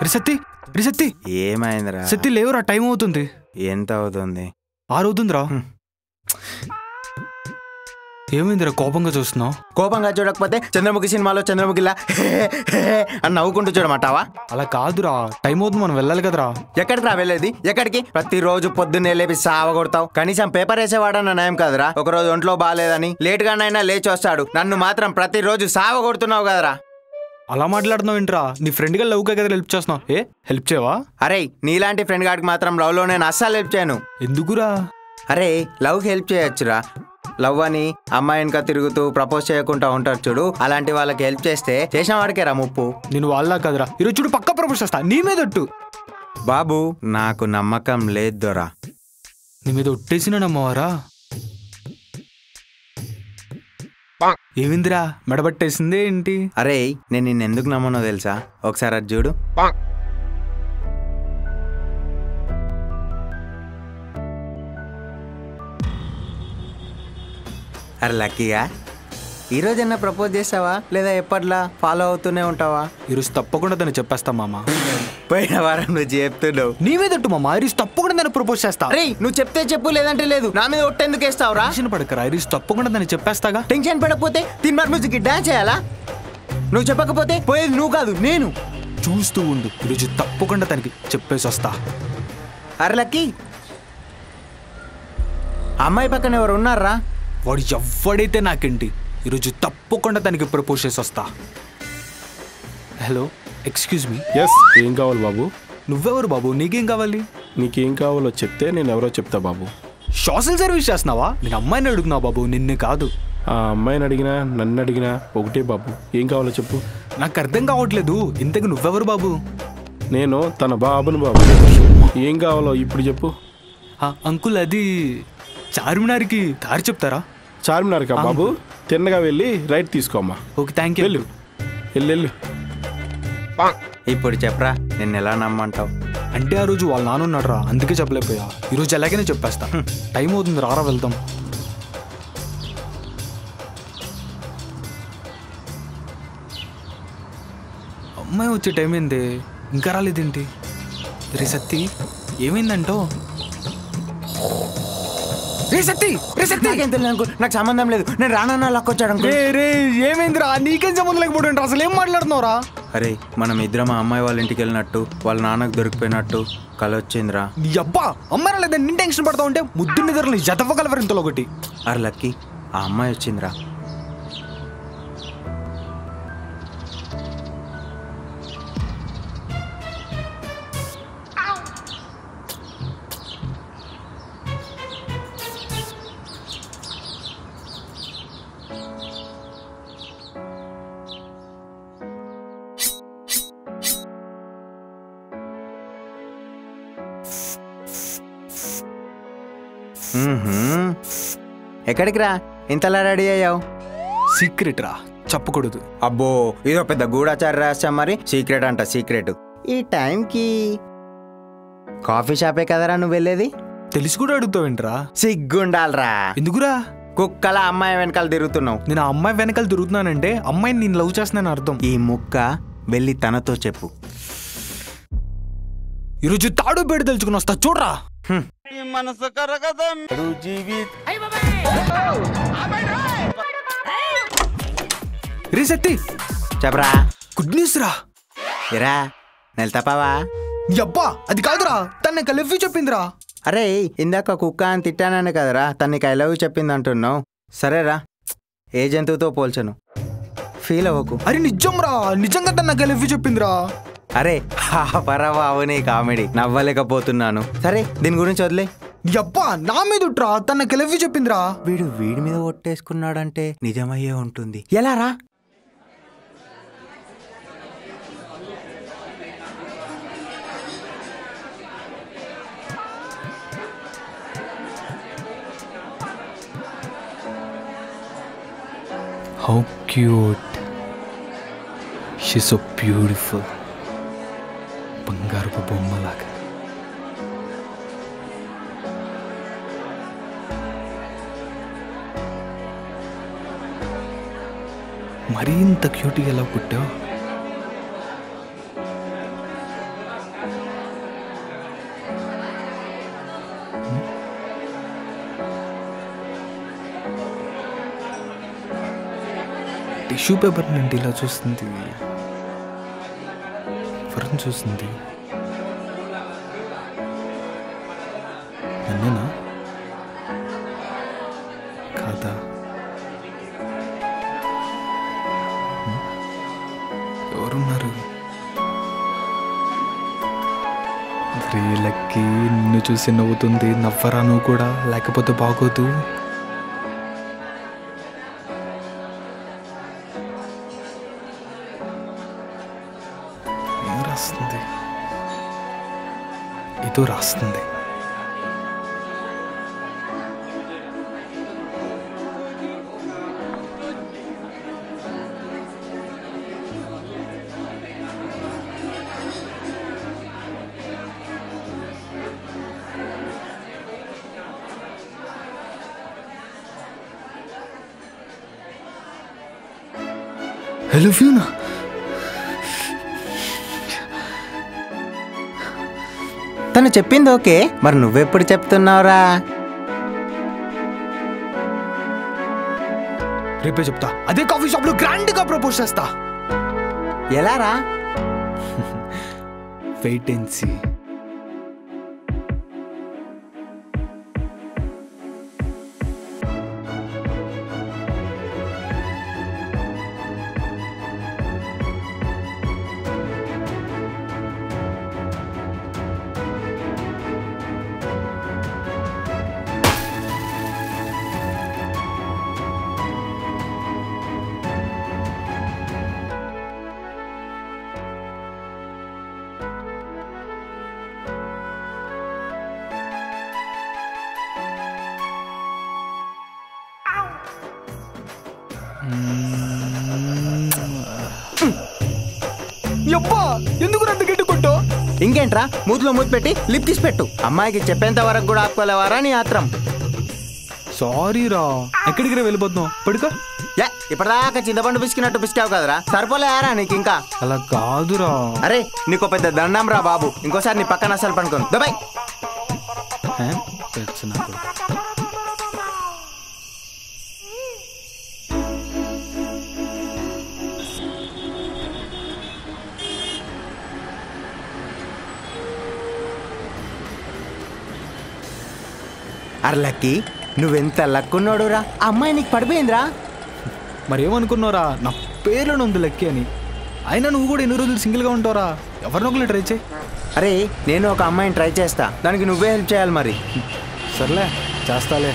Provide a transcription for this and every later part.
రే సత్తి రే సత్తి ఏమైందిరా సత్తి లేవురా టైం అవుతుంది ఎంత అవుతుంది ఆరు అవుతుందిరా హ్మ్. ఏమైందిరా కోపంగా చూస్తున్నావు కోపంగా చూడకపోతే చంద్రముఖి సినిమాలో చంద్రముఖిలా అని నవ్వుకుంటూ చూడమంటావా అలా కాదురా టైం అవుతుంది మనం వెళ్ళాలి కదరా ఎక్కడికి రా వెళ్ళేది ఎక్కడికి ప్రతిరోజు పొద్దున్నే లేపి సావ కొడతావు కనీసం పేపర్ వేసేవాడన్న నయం కదరా ఒక రోజు ఒంట్లో బాగాలేదని లేట్ గానైనా లేచి వస్తాడు నన్ను మాత్రం ప్రతిరోజు సావ కొడుతున్నావు కదరా అలా మాట్లాడుతున్నావు ఏంట్రా నీ ఫ్రెండ్ గా లవ్గా కదా హెల్ప్ చేస్తున్నావు ఏ హెల్ప్ చేయవా అరే నీలాంటి ఫ్రెండ్ గాడికి మాత్రం లవ్ లో నేను అస్సలు హెల్ప్ చేయను ఎందుకురా అరే లవ్కి హెల్ప్ చేయొచ్చురా లవ్ అని అమ్మాయి వెనక తిరుగుతూ ప్రపోజ్ చేయకుండా ఉంటారు చూడు అలాంటి వాళ్ళకి హెల్ప్ చేస్తే చేసిన వాడికే రా ముప్పు నేను వాళ్ళ కదరా ఈరోజు చూడు పక్క ప్రపోజ్ చేస్తా నీ మీద ఒట్టు బాబు నాకు నమ్మకం లేదు దొరా నీ మీద ఒట్టేసిన నమ్మవారా ఏమిందిరా మెడబట్టేసిందే ఏంటి అరే నేను నిన్ను ఎందుకు నమ్మనో తెలుసా ఒకసారి అది చూడు అరే లక్కీగా ఈ రోజైనా ప్రపోజ్ చేసావా లేదా ఎప్పట్లా ఫాలో అవుతూనే ఉంటావా ఈరోజు తప్పకుండా దాన్ని చెప్పేస్తా మామ పోయిన వారం నువ్వు చెప్తున్నావు నీ మీద ఒట్టు మామ ఈరోజు తప్పకుండా దాన్ని ప్రపోజ్ చేస్తా అరే నువ్వు చెప్తే చెప్పు లేదంటే లేదు నా మీద ఒట్టెందుకు వేస్తావురా టెన్షన్ పడకరా ఈరోజు తప్పకుండా దాన్ని చెప్పేస్తాగా టెన్షన్ పడకపోతే తిన్మార్ మ్యూజిక్ డాన్స్ చేయాలా నువ్వు చెప్పకపోతే పోయేది నువ్వు కాదు నేను చూస్తూ ఉండు ఈరోజు తప్పకుండా తనకి చెప్పేసి వస్తా అరే లక్కీ అమ్మాయి పక్కన ఎవరు ఉన్నారా వాడు ఎవ్వడైతే నాకేంటి ఈరోజు తప్పకుండా తనకి ప్రపోజ్ చేసి వస్తా హలో ఎక్స్క్యూజ్ మీ ఎస్ ఏం కావాలి బాబు నువ్వెవరు బాబు నీకేం కావాలి నీకేం కావాలో చెప్తే నేను ఎవరో చెప్తా బాబు సోషల్ సర్వీస్ చేస్తున్నావా నేను అమ్మాయిని అడుగుతున్నావు బాబు నిన్నే కాదు ఆ అమ్మాయిని అడిగినా నన్ను అడిగినా ఒకటే బాబు ఏం కావాలో చెప్పు నాకు అర్థం కావట్లేదు ఇంతకు నువ్వెవరు బాబు నేను తన బాబును బాబు ఏం కావాలో ఇప్పుడు చెప్పు ఆ, అంకుల్ అది చార్మినార్కి దారి చెప్తారా చార్మినార్ కా బాబు తిన్నగా వెళ్ళి రైట్ తీసుకోమ్మా ఓకే థ్యాంక్ యూ వెళ్ళు వెళ్ళు వెళ్ళు ఇప్పుడు చెప్పరా నిన్ను ఎలా నమ్మంటావు అంటే ఆ రోజు వాళ్ళ నాన్న ఉన్నాడు రా అందుకే చెప్పలేకపోయా ఈరోజు ఎలాగైనా చెప్పేస్తా టైం అవుతుంది రారా వెళ్దాం అమ్మాయి వచ్చే టైం ఏంది ఇంకా రాలేదేంటి రే సత్తి ఏమైందంటో రే సత్తి రే సత్తి నాకేం తెలియదు అంకుల్ నాకు సంబంధం లేదు నేను రానన్నా లక్కొచ్చాడు అంకుల్ రే రే ఏమైందిరా నీకేం సంబంధం లేకపోతే అసలు ఏం మాట్లాడుతున్నావురా అరే మనం ఇద్దరం ఆ అమ్మాయి వాళ్ళ ఇంటికి వెళ్ళినట్టు వాళ్ళ నాన్నకు దొరికిపోయినట్టు కల వచ్చిందిరా నీ అబ్బా అమ్మాయి లేదా నిన్ను టెన్షన్ పడతా ఉంటే ముద్దు నిద్రలు జతవ్వగలవరు ఇంతలో ఒకటి అరే లక్కీ ఆ అమ్మాయి వచ్చిందిరా మ్మ్హ్మ్. ఎక్కడికి రా ఇంతలా రెడీ అయ్యావు సీక్రెట్ రా చెప్పకూడదు అబ్బో ఇదో పెద్ద గూఢాచార రహస్యం మరి సీక్రెట్ అంట సీక్రెట్ ఈ టైంకి కాఫీ షాపే కదరా నువ్వు వెళ్ళేది తెలిసి కూడా అడుగుతావేంట్రా సిగ్గుండాలరా ఎందుకురా కుక్కల అమ్మాయి వెనకాల తిరుగుతున్నావు నేను ఆ అమ్మాయి వెనకాల తిరుగుతున్నానంటే అమ్మాయిని నేను లవ్ చేస్తున్నాను అర్థం ఈ ముక్క వెళ్ళి తనతో చెప్పు ఈరోజు తాడు బేడు తెలుసుకుని వస్తా చూడరా రే సత్తి చెప్పరా గుడ్ న్యూస్ రా ఎరా నెల తప్పవా నీ అబ్బా అది కాదురా తన లవ్ చెప్పిందిరా అరే ఇందాక కుక్క అని తిట్టానని కదరా తనకి ఐ లవ్ చెప్పింది అంటున్నావు సరేరా ఏ జంతువుతో పోల్చను ఫీల్ అవ్వకు అరే నిజం రా నిజంగా తన లవ్ చెప్పిందిరా అరే పరవావు నీ కామెడీ నవ్వలేకపోతున్నాను సరే దీని గురించి వదిలే నీ అబ్బా నా మీద ఉట్రా తన లవ్ చెప్పిందిరా వీడు వీడి మీద ఒట్టేసుకున్నాడంటే నిజమయ్యే ఉంటుంది ఎలా రా how cute she so beautiful బంగారపు బొమ్మలాగా మరీ ఇంత క్యూట్గా ఎలా పుట్టావు టిష్యూ పేపర్ నుండి ఇలా చూస్తుంది ఎవరిని చూస్తుంది నన్నేనా కాదా హ్మ్? ఎవరున్నారు వీళ్ళకి నిన్ను చూసి నవ్వుతుంది నవ్వరా నువ్వు కూడా లేకపోతే బాగోదు ఏం రాస్తుంది ఏదో రాస్తుంది హలో ఫ్యూనా తను చెప్పింది ఓకే మరి నువ్వెప్పుడు చెప్తున్నావురా రేపే చెప్తా అదే కాఫీ షాప్ లో గ్రాండ్ గా ప్రపోజ్ చేస్తా ఎలా రా వెయిట్ అండ్ సీ యబ్బా ఎందుకు రంత గట్టి కొట్టు ఇంకేంట్రా మూతిలో మూతి పెట్టి లిప్ తీసి పెట్టు అమ్మాయికి చెప్పేంత వరకు కూడా ఆపుకోలేవారా నీ ఆత్రం సారీ రా ఎక్కడికి రా వెళ్ళిపోతున్నావు పడుకో యా ఇప్పటిదాకా చింతపండు పిసికినట్టు పిసికావు కదరా సరిపోలేరా నీకు ఇంకా అలా కాదురా అరే నీకు పెద్ద దండం రా బాబు ఇంకోసారి నీ పక్కన అసలు పనుకోను దుబాయ్ హే? తెచ్చు నాకు. అరే లక్కీ నువ్వెంత లక్కున్నాడు రా అమ్మాయి నీకు పడిపోయిందిరా మరి ఏమనుకున్నావురా నా పేర్లోనే ఉంది లక్కీ అని అయినా నువ్వు కూడా ఎన్ని రోజులు సింగిల్గా ఉంటావురా ఎవరినొకరు ట్రై చేయి అరే నేను ఒక అమ్మాయిని ట్రై చేస్తా దానికి నువ్వే హెల్ప్ చేయాలి మరి సర్లే చేస్తాలే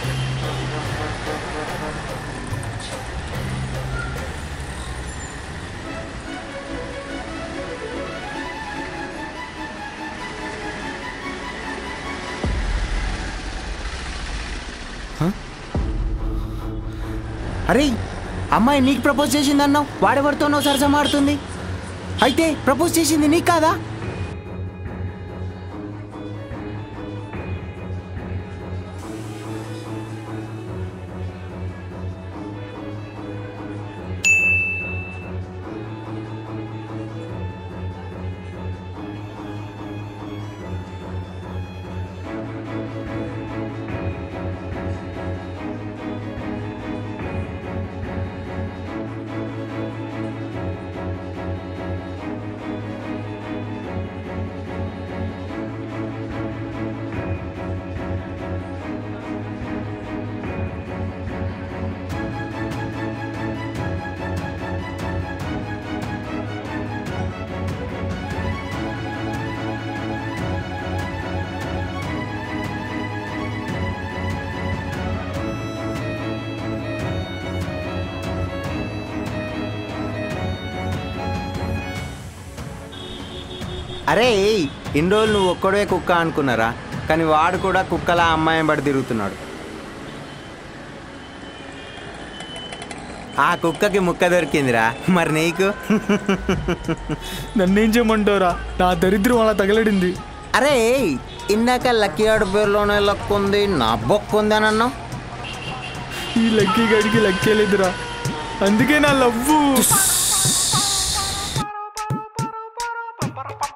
అరే అమ్మాయి నీకు ప్రపోజ్ చేసింది అన్నావు వాడెవరితోనో సరసా మాడుతుంది అయితే ప్రపోజ్ చేసింది నీకు కాదా అరే ఇన్ని రోజులు నువ్వు ఒక్కడే కుక్క అనుకున్నారా కానీ వాడు కూడా కుక్కలా అమ్మాయిని పడి తిరుగుతున్నాడు ఆ కుక్కకి ముక్క దొరికిందిరా మరి నీకు నన్నేం చేయమంటావురా నా దరిద్రం అలా తగలడింది అరే ఇందాక లక్కీ ఆడు పేరులోనే లక్కు ఉంది నా బొక్కు ఉంది అని అన్నావు ఈ లక్కీ గడికి లక్కే లేదురా అందుకే నా లవ్వు